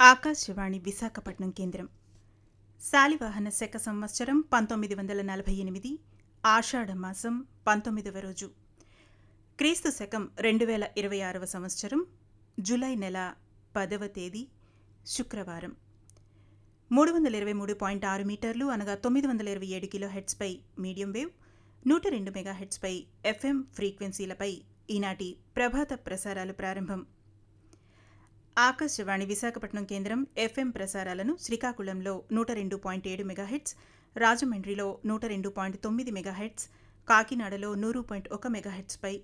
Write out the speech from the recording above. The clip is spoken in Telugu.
ఆకాశవాణి విశాఖపట్నం కేంద్రం శాలివాహన శక సంవత్సరం పంతొమ్మిది వందల నలభై ఎనిమిది ఆషాఢమాసం పంతొమ్మిదవ రోజు క్రీస్తు శకం రెండు వేల ఇరవై ఆరవ సంవత్సరం జూలై నెల పదవ తేదీ శుక్రవారం మూడు వందల ఇరవై మూడు పాయింట్ ఆరు మీటర్లు అనగా తొమ్మిది వందల ఇరవై ఏడు కిలో హెడ్స్పై మీడియం వేవ్ నూట రెండు మెగా హెడ్స్పై ఎఫ్ఎం ఫ్రీక్వెన్సీలపై ఈనాటి ప్రభాత ప్రసారాలు ప్రారంభం ఆకాశవాణి విశాఖపట్నం కేంద్రం ఎఫ్ఎం ప్రసారాలను శ్రీకాకుళంలో నూట రెండు పాయింట్ ఏడు మెగాహెట్స్ రాజమండ్రిలో నూట రెండు పాయింట్ తొమ్మిది మెగాహెట్స్ కాకినాడలో నూరు పాయింట్ ఒక మెగాహెట్స్పై